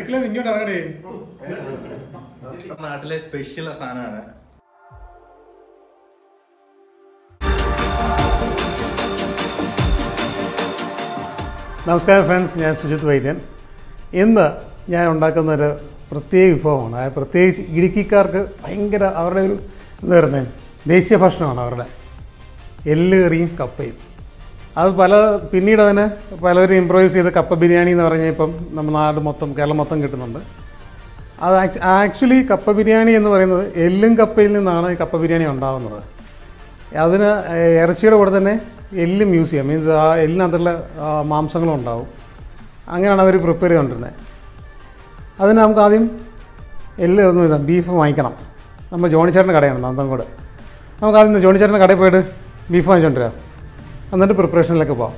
അടുക്കള ഇങ്ങോട്ട് ഇറങ്ങണേ നാട്ടിലെ സ്പെഷ്യൽ സാധനമാണ് നമസ്കാരം ഫ്രണ്ട്സ് ഞാൻ സുജിത് വൈദ്യൻ ഇന്ന് ഞാൻ ഉണ്ടാക്കുന്ന ഒരു പ്രത്യേക വിഭവമാണ് അതായത് പ്രത്യേകിച്ച് ഇടുക്കിക്കാർക്ക് ഭയങ്കര അവരുടെ ഒരു എന്താ പറയുന്നത് ദേശീയ ഭക്ഷണമാണ് അവരുടെ എല്ല് കറിയും കപ്പയും അത് പല പിന്നീട് അതിന് പലരും ഇമ്പ്രൂവൈസ് ചെയ്ത് കപ്പ ബിരിയാണി എന്ന് പറഞ്ഞാൽ ഇപ്പം നമ്മുടെ നാട് മൊത്തം കേരളം മൊത്തം കിട്ടുന്നുണ്ട് അത് ആക്ച്വലി കപ്പ ബിരിയാണി എന്ന് പറയുന്നത് എല്ലും കപ്പയിൽ നിന്നാണ് ഈ കപ്പ ബിരിയാണി ഉണ്ടാകുന്നത് അതിന് ഏഹ്, ഇറച്ചിയുടെ കൂടെ തന്നെ എല്ലും യൂസ് ചെയ്യാം മീൻസ് ആ എല്ലിനകത്തുള്ള ആ, മാംസങ്ങളും ഉണ്ടാവും അങ്ങനെയാണ് അവർ പ്രിപ്പയർ ചെയ്തുകൊണ്ടിരുന്നത് അതിന് നമുക്ക് ആദ്യം എല്ല് ഒന്ന് ഇതാ ബീഫ് വാങ്ങിക്കണം നമ്മൾ ജോണിച്ചേട്ടൻ്റെ കടയാണ് നന്തൻകോട് നമുക്ക് ആദ്യം ജോണിച്ചേട്ടൻ്റെ കടയിൽ പോയിട്ട് ബീഫ് വാങ്ങിച്ചുകൊണ്ടിരാം എന്നിട്ട് പ്രിപ്പറേഷനിലേക്ക് പോകാം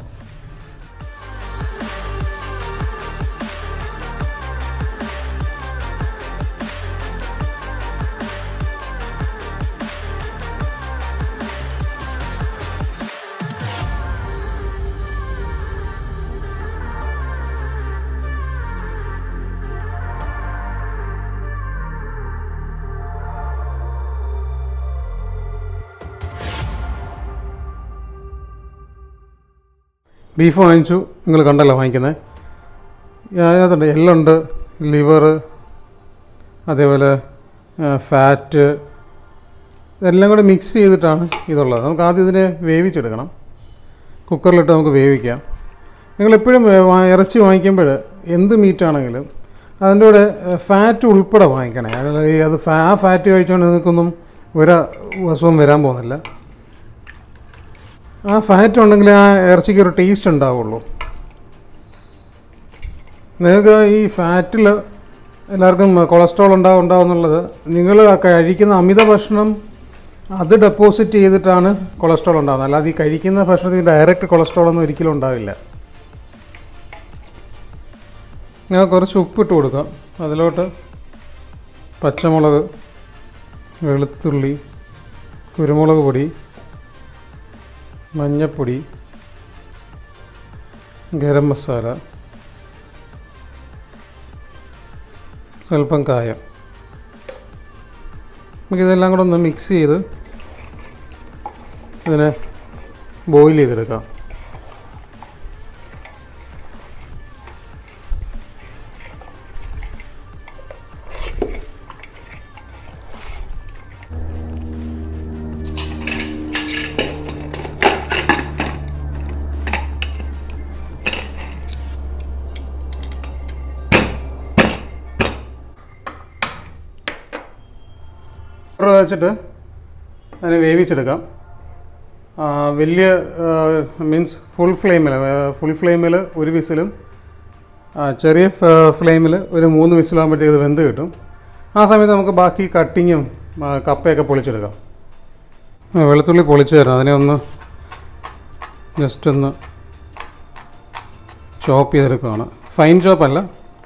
ബീഫ് വാങ്ങിച്ചു നിങ്ങൾ കണ്ടല്ലോ വാങ്ങിക്കുന്നത് അതിനകത്തുണ്ട് എല്ലുണ്ട് ലിവർ അതേപോലെ ഫാറ്റ് ഇതെല്ലാം കൂടെ മിക്സ് ചെയ്തിട്ടാണ് ഇതുള്ളത് നമുക്ക് ആദ്യം ഇതിനെ വേവിച്ചെടുക്കണം കുക്കറിലിട്ട് നമുക്ക് വേവിക്കാം നിങ്ങളെപ്പോഴും ഏ, വാ- ഇറച്ചി വാങ്ങിക്കുമ്പോൾ എന്ത് മീറ്റാണെങ്കിലും അതിൻ്റെ കൂടെ ഫാറ്റ് ഉൾപ്പെടെ വാങ്ങിക്കണേ അതായത് ഈ അത് ഫാ ആ ഫാറ്റ് കഴിച്ചുകൊണ്ട് നിങ്ങൾക്കൊന്നും ഒരു അസുഖം വരാൻ പോകുന്നില്ല ആ ഫാറ്റ് ഉണ്ടെങ്കിൽ ആ ഇറച്ചിക്ക് ഒരു ടേസ്റ്റ് ഉണ്ടാവുള്ളൂ നിങ്ങൾക്ക് ഈ ഫാറ്റിൽ എല്ലാവർക്കും കൊളസ്ട്രോൾ ഉണ്ടാവും ഉണ്ടാവും എന്നുള്ളത് നിങ്ങൾ കഴിക്കുന്ന അമിത ഭക്ഷണം അത് ഡെപ്പോസിറ്റ് ചെയ്തിട്ടാണ് കൊളസ്ട്രോൾ ഉണ്ടാകുന്നത് അല്ലാതെ ഈ കഴിക്കുന്ന ഭക്ഷണത്തിൽ ഡയറക്റ്റ് കൊളസ്ട്രോൾ ഒന്നും ഒരിക്കലും ഉണ്ടാവില്ല ഞാൻ കുറച്ച് ഉപ്പിട്ട് കൊടുക്കാം അതിലോട്ട് പച്ചമുളക് വെളുത്തുള്ളി കുരുമുളക് പൊടി മഞ്ഞപ്പൊടി ഗരം മസാല സ്വല്പം കായം നമുക്കിതെല്ലാം കൂടെ ഒന്ന് മിക്സ് ചെയ്ത് ഇതിനെ ബോയിൽ ചെയ്തെടുക്കാം കുക്കർ വെച്ചിട്ട് അതിനെ വേവിച്ചെടുക്കാം ആ, വലിയ മീൻസ് ഫുൾ ഫ്ലെയിമിൽ ഫുൾ ഫ്ലെയിമിൽ ഒരു വിസിലും ആ, ചെറിയ ഫ്ലെയിമിൽ ഒരു മൂന്ന് വിസിലാകുമ്പോഴത്തേക്ക് ഇത് വെന്ത് കിട്ടും ആ സമയത്ത് നമുക്ക് ബാക്കി കട്ടിങ്ങും ആ, കപ്പയൊക്കെ പൊളിച്ചെടുക്കാം ആ, വെളുത്തുള്ളി പൊളിച്ച് തരാം അതിനെ ഒന്ന് ജസ്റ്റ് ഒന്ന് ചോപ്പ് ചെയ്തെടുക്കുകയാണ് ഫൈൻ ചോപ്പല്ല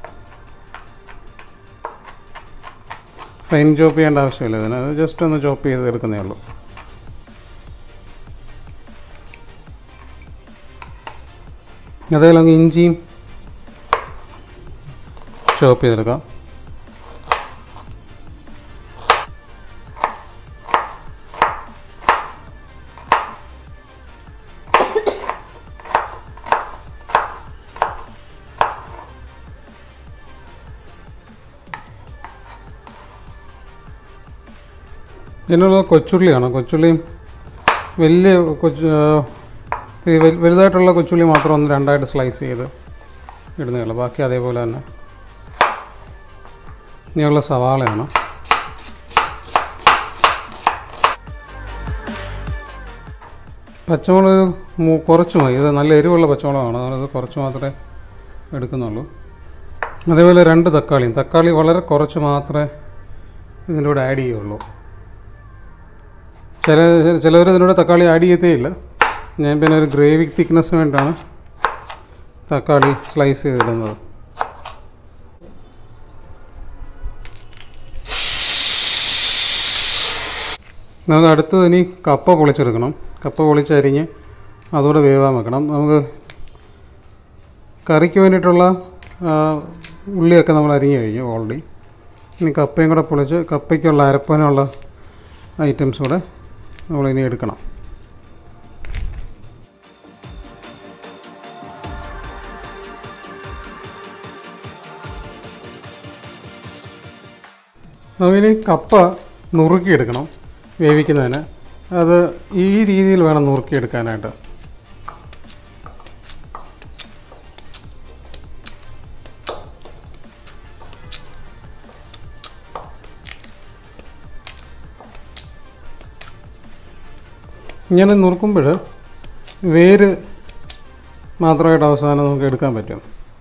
ഫൈൻ ചോപ്പ് ചെയ്യേണ്ട ആവശ്യമില്ല ഇതിന് അത് ജസ്റ്റ് ഒന്ന് ചോപ്പ് ചെയ്ത് എടുക്കുന്നേ ഉള്ളൂ അതേപോലെ അങ്ങ് ഇഞ്ചിയും ചോപ്പ് ചെയ്തെടുക്കാം ഇതിനുള്ള കൊച്ചുള്ളിയാണ് കൊച്ചുള്ളിയും വലിയ കൊച്ചു ആ, ഈ വലു- വലുതായിട്ടുള്ള കൊച്ചുള്ളി മാത്രം ഒന്ന് രണ്ടായിട്ട് സ്ലൈസ് ചെയ്ത് ഇടുന്നേ ബാക്കി അതേപോലെ തന്നെ ഇനിയുള്ള സവാളയാണ് പച്ചമുളക് മു- കുറച്ച് മതി ഇത് നല്ല എരിവുള്ള പച്ചമുളകാണ് അതുകൊണ്ട് കുറച്ച് മാത്രമേ എടുക്കുന്നുള്ളൂ അതേപോലെ രണ്ട് തക്കാളിയും തക്കാളി വളരെ കുറച്ച് മാത്രമേ ഇതിൻ്റെ കൂടെ ആഡ് ചെയ്യുള്ളൂ ചില ചിലവർ ഇതിനോട് തക്കാളി ആഡ് ചെയ്യത്തേ ഇല്ല ഞാൻ പിന്നെ ഒരു ഗ്രേവി തിക്നെസ്സിന് വേണ്ടിയിട്ടാണ് തക്കാളി സ്ലൈസ് ചെയ്തിടുന്നത് നമുക്ക് അടുത്തത് ഇനി കപ്പ പൊളിച്ചെടുക്കണം കപ്പ പൊളിച്ചരിഞ്ഞ് അതുകൂടെ വേവാൻ വെക്കണം നമുക്ക് കറിക്ക് വേണ്ടിയിട്ടുള്ള ആ, ഉള്ളിയൊക്കെ നമ്മൾ അരിഞ്ഞു കഴിഞ്ഞു ഓൾറെഡി ഇനി കപ്പയും കൂടെ പൊളിച്ച് കപ്പയ്ക്കുള്ള അരപ്പനുള്ള ഐറ്റംസ് കൂടെ നമ്മളിനി എടുക്കണം നമുക്കിനി കപ്പ നുറുക്കിയെടുക്കണം വേവിക്കുന്നതിന് അത് ഈ രീതിയിൽ വേണം നുറുക്കിയെടുക്കാനായിട്ട് ഇങ്ങനെ നുറുക്കുമ്പോൾ വേര് മാത്രമായിട്ട് അവസാനം നമുക്ക് എടുക്കാൻ പറ്റും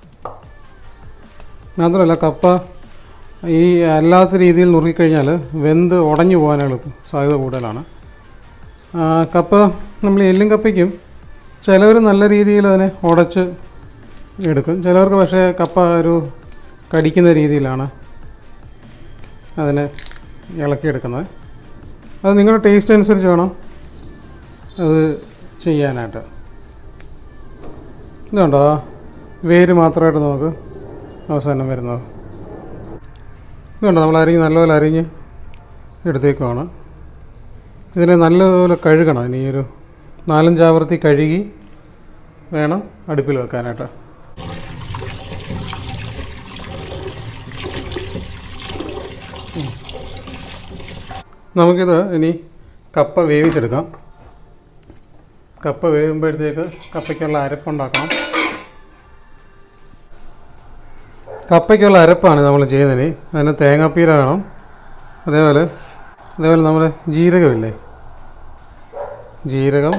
മാത്രമല്ല കപ്പ ഈ അല്ലാത്ത രീതിയിൽ നുറുക്കിക്കഴിഞ്ഞാൽ വെന്ത് ഉടഞ്ഞു പോകാനുള്ള സാധ്യത കൂടുതലാണ് ആ, കപ്പ നമ്മൾ എല്ലും കപ്പയ്ക്കും ചിലവർ നല്ല രീതിയിൽ അതിനെ ഉടച്ച് എടുക്കും ചിലവർക്ക് പക്ഷേ കപ്പ ഒരു കടിക്കുന്ന രീതിയിലാണ് അതിനെ ഇളക്കിയെടുക്കുന്നത് അത് നിങ്ങളുടെ ടേസ്റ്റ് അനുസരിച്ച് വേണം അത് ചെയ്യാനായിട്ട് ഇതുണ്ടോ വേര് മാത്രമായിട്ട് നമുക്ക് അവസാനം വരുന്നത് ഇതുണ്ടോ നമ്മൾ അരിഞ്ഞ് നല്ലപോലെ അരിഞ്ഞ് എടുത്തേക്കുവാണ് ഇതിനെ നല്ലപോലെ കഴുകണം ഇനി ഒരു നാലഞ്ചാവർത്തി കഴുകി വേണം അടുപ്പിൽ വെക്കാനായിട്ട് ഉം. നമുക്കിത് ഇനി കപ്പ വേവിച്ചെടുക്കാം കപ്പ വേകുമ്പോഴത്തേക്ക് കപ്പയ്ക്കുള്ള അരപ്പുണ്ടാക്കണം കപ്പയ്ക്കുള്ള അരപ്പാണ് നമ്മൾ ചെയ്യുന്നതിന് അതിന് തേങ്ങാപ്പീര വേണം അതേപോലെ അതേപോലെ നമ്മുടെ ജീരകമില്ലേ ജീരകം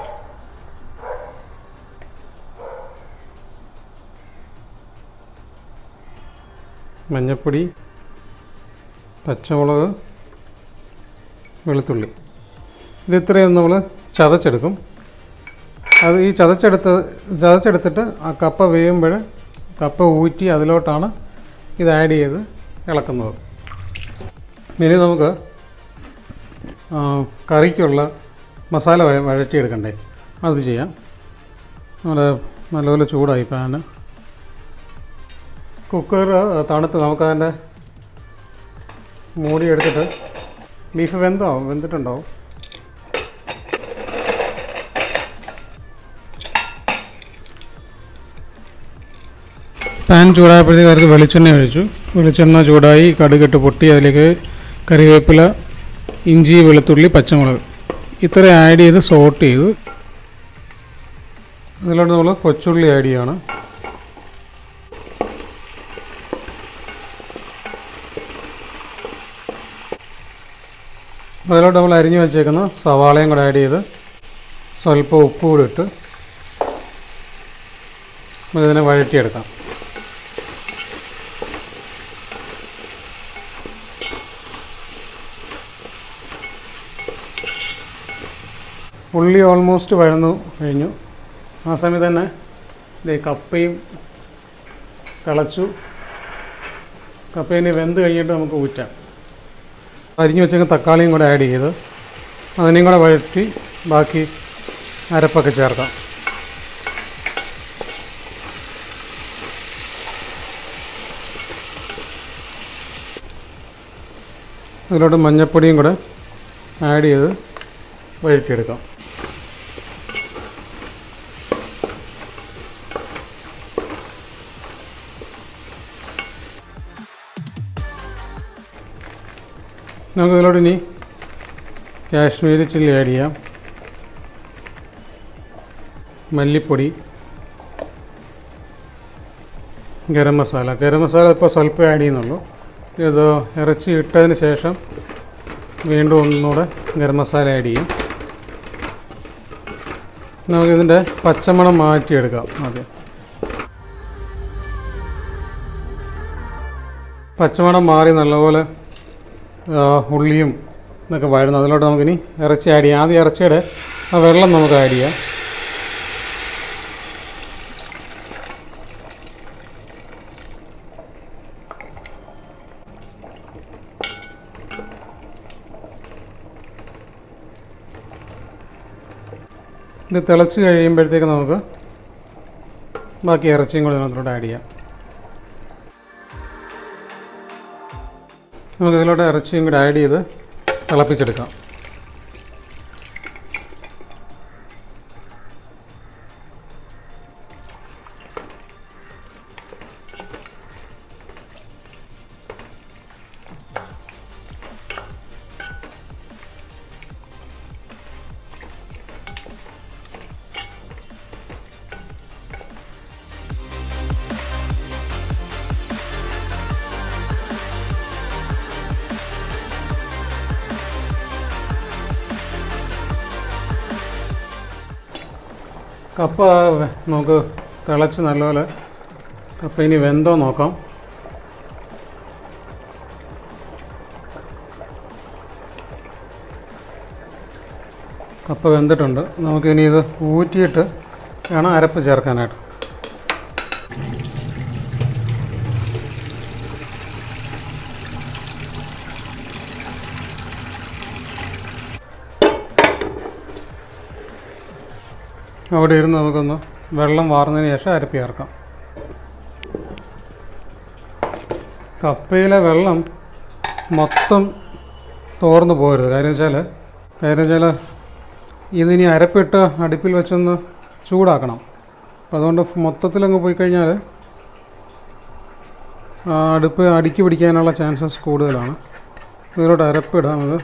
മഞ്ഞൾപ്പൊടി പച്ചമുളക് വെളുത്തുള്ളി ഇത് ഇത്രയും നമ്മൾ ചതച്ചെടുക്കും അത് ഈ ചതച്ചെടുത്ത് ചതച്ചെടുത്തിട്ട് ആ കപ്പ വേകുമ്പോൾ കപ്പ ഊറ്റി അതിലോട്ടാണ് ഇത് ആഡ് ചെയ്ത് ഇളക്കുന്നത് ഇനി നമുക്ക് ആ, കറിക്കുള്ള മസാല വഴ- വഴറ്റിയെടുക്കണ്ടേ അത് ചെയ്യാം നമ്മുടെ നല്ലപോലെ ചൂടായി പാന് കുക്കർ തണുത്ത് നമുക്കതിൻ്റെ മൂടി എടുത്തിട്ട് ബീഫ് വെന്തോ വെന്തിട്ടുണ്ടാവും പാൻ ചൂടായപ്പോഴത്തേക്ക് അതിൽ വെളിച്ചെണ്ണ ഒഴിച്ചു വെളിച്ചെണ്ണ ചൂടായി കടുകിട്ട് പൊട്ടി അതിലേക്ക് കറിവേപ്പില ഇഞ്ചി വെളുത്തുള്ളി പച്ചമുളക് ഇത്ര ആഡ് ചെയ്ത് സോട്ട് ചെയ്തു അതിലോട്ട് നമ്മൾ കൊച്ചുള്ളി ആഡ് ചെയ്യാണ് അതിലോട്ട് നമ്മൾ അരിഞ്ഞു വെച്ചേക്കുന്ന സവാളയും കൂടെ ആഡ് ചെയ്ത് സ്വല്പം ഉപ്പ് കൂടി ഇട്ട് ഇതിനെ വഴറ്റിയെടുക്കാം ഉള്ളി ഓൾമോസ്റ്റ് വഴന്നു കഴിഞ്ഞു ആ സമയത്ത് തന്നെ ദേ കപ്പയും തിളച്ചു കപ്പയിന് വെന്ത് കഴിഞ്ഞിട്ട് നമുക്ക് ഊറ്റാം അരിഞ്ഞു വെച്ചേക്കുന്ന തക്കാളിയും കൂടെ ആഡ് ചെയ്ത് അതിനെയും കൂടെ വഴറ്റി ബാക്കി അരപ്പൊക്കെ ചേർക്കാം അതിലോട്ട് മഞ്ഞൾപ്പൊടിയും കൂടെ ആഡ് ചെയ്ത് വഴറ്റിയെടുക്കാം നമുക്ക് ഇതിലോട്ട് ഇനി കാശ്മീരി ചില്ലി ആഡ് ചെയ്യാം മല്ലിപ്പൊടി ഗരം മസാല ഗരം മസാല ഇപ്പോൾ സ്വല്പം ആഡ് ചെയ്യുന്നുള്ളൂ ഇത് ഇറച്ചി ഇട്ടതിന് ശേഷം വീണ്ടും ഒന്നുകൂടെ ഗരം മസാല ആഡ് ചെയ്യും നമുക്കിതിൻ്റെ പച്ചമണം മാറ്റിയെടുക്കാം ആദ്യം പച്ചമണം മാറി നല്ലപോലെ ആ, ഉള്ളിയും ഇതൊക്കെ വഴന്നു അതിലോട്ട് നമുക്കിനി ഇറച്ചി ആഡ് ചെയ്യാം ആദ്യം ഇറച്ചിയുടെ ആ വെള്ളം നമുക്ക് ആഡ് ചെയ്യാം ഇത് തിളച്ച് കഴിയുമ്പോഴത്തേക്ക് നമുക്ക് ബാക്കി ഇറച്ചിയും കൂടി ഇതിനകത്തോട്ട് ആഡ് ചെയ്യാം നമുക്ക് ഇതിലോട്ട് ഇറച്ചിയും കൂടെ ആഡ് ചെയ്ത് തിളപ്പിച്ചെടുക്കാം കപ്പ നമുക്ക് തിളച്ച് നല്ലപോലെ കപ്പ ഇനി വെന്തോ നോക്കാം കപ്പ വെന്തിട്ടുണ്ട് നമുക്കിനി ഇത് ഊറ്റിയിട്ട് വേണം അരപ്പ് ചേർക്കാനായിട്ട് അവിടെ ഇരുന്ന് നമുക്കൊന്ന് വെള്ളം വാർന്നതിന് ശേഷം അരപ്പി ചേർക്കാം കപ്പയിലെ വെള്ളം മൊത്തം തോർന്നു പോകരുത് കാര്യം വെച്ചാൽ കാര്യം വെച്ചാൽ ഇതിനി അരപ്പിട്ട് അടുപ്പിൽ വെച്ചൊന്ന് ചൂടാക്കണം അപ്പം അതുകൊണ്ട് മൊത്തത്തിലങ്ങ് പോയി കഴിഞ്ഞാൽ ആ അടുപ്പ് അടുക്കി പിടിക്കാനുള്ള ചാൻസസ് കൂടുതലാണ് ഇതിലോട്ട് അരപ്പിടാം അത്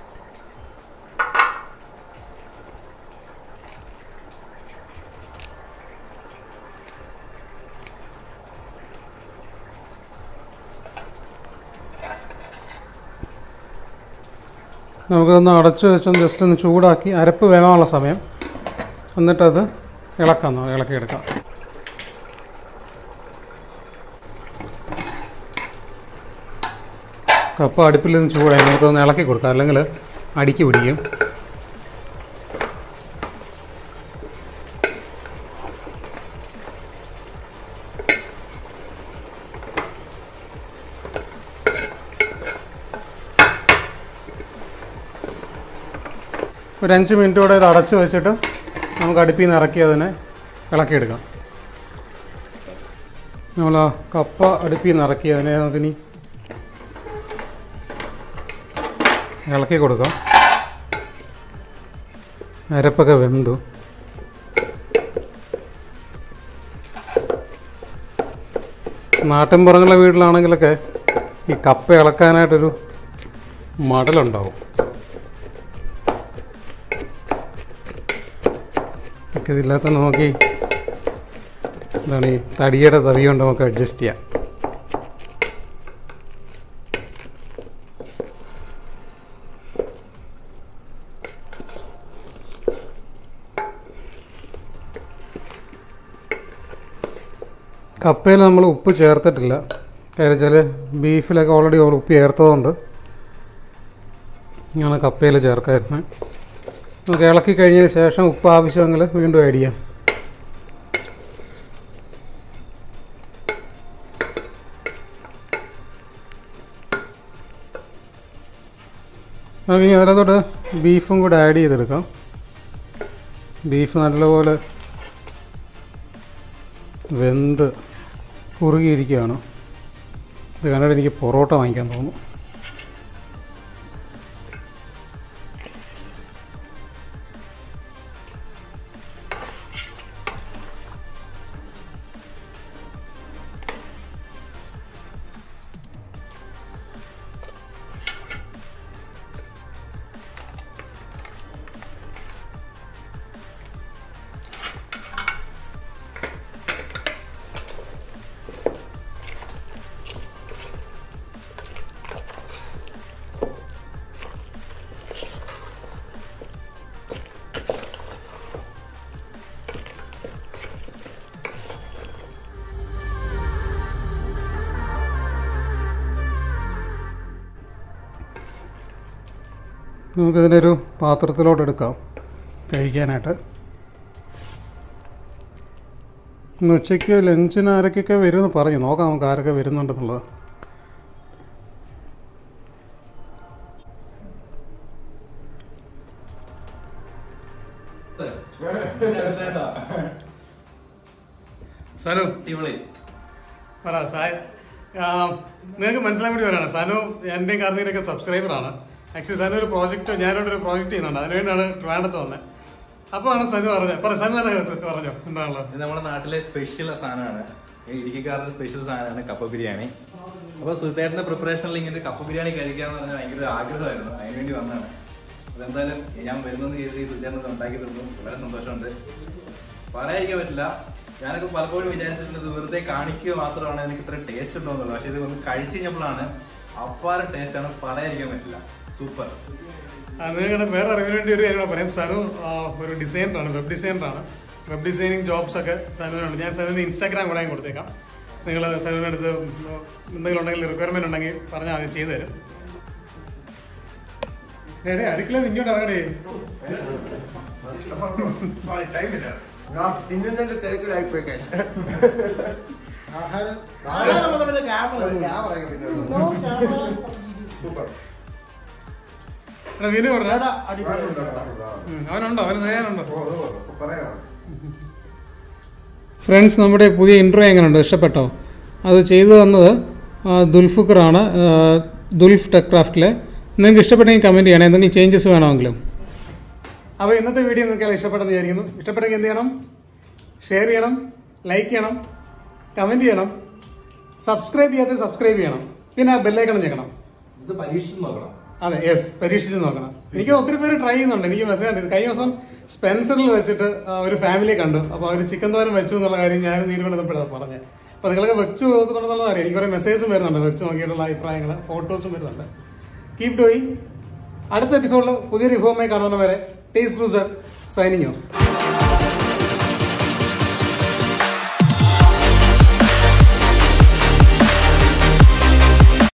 നമുക്കൊന്ന് അടച്ച് വെച്ചൊന്ന് ജസ്റ്റ് ഒന്ന് ചൂടാക്കി അരപ്പ് വേകാനുള്ള സമയം എന്നിട്ടത് ഇളക്കാം നമുക്ക് ഇളക്കിയെടുക്കാം കപ്പ അടുപ്പിൽ നിന്ന് ചൂടായി നമുക്കൊന്ന് ഇളക്കി കൊടുക്കാം അല്ലെങ്കിൽ അടിക്ക് പിടിക്കും ഒരു അഞ്ച് മിനിറ്റ് കൂടെ ഇത് അടച്ച് വെച്ചിട്ട് നമുക്ക് അടുപ്പിൽ നിന്ന് ഇറക്കി അതിനെ ഇളക്കിയെടുക്കാം നമ്മൾ ആ കപ്പ അടുപ്പിൽ നിന്ന് ഇറക്കി അതിനെ നമുക്കിനി ഇളക്കി കൊടുക്കാം അരപ്പൊക്കെ വെന്തു നാട്ടിൻപുറങ്ങളിലെ വീട്ടിലാണെങ്കിലൊക്കെ ഈ കപ്പ ഇളക്കാനായിട്ടൊരു മടലുണ്ടാവും ഒക്കെ ഇതില്ലാത്ത നോക്കി എന്താണ് ഈ തടിയുടെ തവി കൊണ്ട് നമുക്ക് അഡ്ജസ്റ്റ് ചെയ്യാം കപ്പയിൽ നമ്മൾ ഉപ്പ് ചേർത്തിട്ടില്ല കാര്യം വെച്ചാൽ ബീഫിലൊക്കെ ഓൾറെഡി ഉപ്പ് ചേർത്തതുകൊണ്ട് ഇങ്ങനെ കപ്പയിൽ ചേർക്കായിരുന്നു നമുക്ക് ഇളക്കി കഴിഞ്ഞതിന് ശേഷം ഉപ്പ് ആവശ്യമെങ്കിൽ വീണ്ടും ആഡ് ചെയ്യാം നമുക്ക് ഇനി അതിനകത്തോട്ട് ബീഫും കൂടെ ആഡ് ചെയ്തെടുക്കാം ബീഫ് നല്ലപോലെ വെന്ത് കുറുകിയിരിക്കുകയാണ് ഇത് കണ്ടിട്ട് എനിക്ക് പൊറോട്ട വാങ്ങിക്കാൻ തോന്നുന്നു നമുക്കിതിനൊരു പാത്രത്തിലോട്ട് എടുക്കാം കഴിക്കാനായിട്ട് ഇന്ന് ഉച്ചയ്ക്ക് ലഞ്ചിന് ആരൊക്കെയൊക്കെ വരുമെന്ന് പറഞ്ഞു നോക്കാം നമുക്ക് ആരൊക്കെ വരുന്നുണ്ടെന്നുള്ളത് സലു അടിപൊളി പറ സായ നിങ്ങൾക്ക് മനസ്സിലാൻ വേണ്ടി വരാണ് സനു എന്റെയും കാർത്തികനൊക്കെ സബ്സ്ക്രൈബറാണ് ആക്ച്വലി സനു ഒരു പ്രോജക്റ്റ് ഞാനോട് ഒരു പ്രോജക്റ്റ് ചെയ്യുന്നുണ്ട് അതിനുവേണ്ടിയാണ് ട്രിവാൻഡത്ത് വന്നത് അപ്പോൾ ആണ് സനു പറഞ്ഞത് പറ സനു തന്നെ പറഞ്ഞോ എന്താണുള്ളത് ഇത് നമ്മുടെ നാട്ടിലെ സ്പെഷ്യൽ സാധനമാണ് ഈ ഇടുക്കിക്കാരുടെ സ്പെഷ്യൽ സാധനമാണ് കപ്പ ബിരിയാണി അപ്പൊ സുധേട്ടന്റെ പ്രിപ്പറേഷനിൽ ഇങ്ങനെ കപ്പ ബിരിയാണി കഴിക്കാന്ന് പറഞ്ഞാൽ ഭയങ്കര ഒരു ആഗ്രഹമായിരുന്നു അതിനുവേണ്ടി വന്നതാണ് അതെന്തായാലും ഞാൻ വരുന്നെന്ന് കരുതി സുധേട്ടൻ ഉണ്ടാക്കി തന്നു വളരെ സന്തോഷമുണ്ട് പറയാതിരിക്കാൻ പറ്റില്ല ഞാനൊക്കെ പലപ്പോഴും വിചാരിച്ചിട്ടുണ്ട് ഇത് വെറുതെ കാണിക്കുക മാത്രമാണ് എനിക്ക് ഇത്ര ടേസ്റ്റ് ഉണ്ടോ എന്നുള്ളത് പക്ഷെ ഇത് വന്ന് കഴിച്ചു കഴിഞ്ഞപ്പോഴാണ് അപ്പാര ടേസ്റ്റ് ആണ് പറയാതിരിക്കാൻ പറ്റില്ല സൂപ്പർ നിങ്ങളുടെ വേറെ അറിവിന് വേണ്ടി ഒരു കാര്യം കൂടെ പറയാം സനു ആ, ഒരു ഡിസൈനറാണ് വെബ് ഡിസൈനറാണ് വെബ് ഡിസൈനിങ് ജോബ്സ് ഒക്കെ സനുവിനുണ്ട് ഞാൻ സനുവിന് ഇൻസ്റ്റാഗ്രാം കൂടെ ഞാൻ കൊടുത്തേക്കാം നിങ്ങൾ സനുവിൻ്റെ അടുത്ത് എന്തെങ്കിലും ഉണ്ടെങ്കിൽ റിക്വയർമെന്റ് ഉണ്ടെങ്കിൽ പറഞ്ഞാൽ അത് ചെയ്തു തരും എടേ അടുക്കള ഇങ്ങോട്ട് ഇറങ്ങടേ തിന്നുന്നതിന്റെ തിരക്കിലായിപ്പോയി ആഹാരം ആഹാരം വന്ന പിന്നെ ക്യാമറ ഞാൻ പറയാം പിന്നെ നോ ക്യാമറ എടാ വിനു പറഞ്ഞ എടാ, അടിപൊളി. അവനുണ്ടോ അവന് ചെയ്യാനുണ്ടോ പറയാം ഫ്രണ്ട്സ് നമ്മുടെ പുതിയ ഇൻട്രോ എങ്ങനെയുണ്ട് ഇഷ്ടപ്പെട്ടോ അത് ചെയ്തു തന്നത് ആ, ദുൽഫുക്കറാണ് ആ, ദുൽഫ് ടെക് ക്രാഫ്റ്റിലെ നിങ്ങൾക്ക് ഇഷ്ടപ്പെട്ടെങ്കിൽ കമൻറ്റ് ചെയ്യണം എന്തെങ്കിലും ചേഞ്ചസ് വേണമെങ്കിലും അപ്പോൾ ഇന്നത്തെ വീഡിയോ നിങ്ങൾക്ക് ഇഷ്ടപ്പെട്ടെന്ന് വിചാരിക്കുന്നു ഇഷ്ടപ്പെട്ടെങ്കിൽ എന്ത് ചെയ്യണം ഷെയർ ചെയ്യണം ലൈക്ക് ചെയ്യണം കമൻറ്റ് ചെയ്യണം സബ്സ്ക്രൈബ് ചെയ്യാതെ സബ്സ്ക്രൈബ് ചെയ്യണം പിന്നെ ആ ബെല്ലൈക്കണം ഞെക്കണം ഇത് പരീക്ഷിച്ച് നോക്കണം അതെ യെസ് പരീക്ഷിച്ച് നോക്കണം എനിക്ക് ഒത്തിരി പേര് ട്രൈ ചെയ്യുന്നുണ്ട് എനിക്ക് മെസ്സേജ് ഉണ്ട് കഴിഞ്ഞ ദിവസം സ്പെൻസറിൽ വെച്ചിട്ട് ആ, ഒരു ഫാമിലിയെ കണ്ടു അപ്പോൾ അവർ ചിക്കൻ തോരൻ വെച്ചു എന്നുള്ള കാര്യം ഞാൻ തീരുമാനപ്പെടുന്നത് പറഞ്ഞത് അപ്പോൾ നിങ്ങളൊക്കെ വെച്ചു നോക്കുന്നുണ്ടെന്നുള്ള കാര്യം എനിക്ക് കുറേ മെസ്സേജും വരുന്നുണ്ട് വെച്ച് നോക്കിയിട്ടുള്ള അഭിപ്രായങ്ങൾ ഫോട്ടോസും വരുന്നുണ്ട് കീപ് ഡൂയിങ് അടുത്ത എപ്പിസോഡിൽ പുതിയ റിഫോമായി കാണുന്നവരെ ടേസ്റ്റ് ക്രൂസർ സൈനിങ് ഓഫ്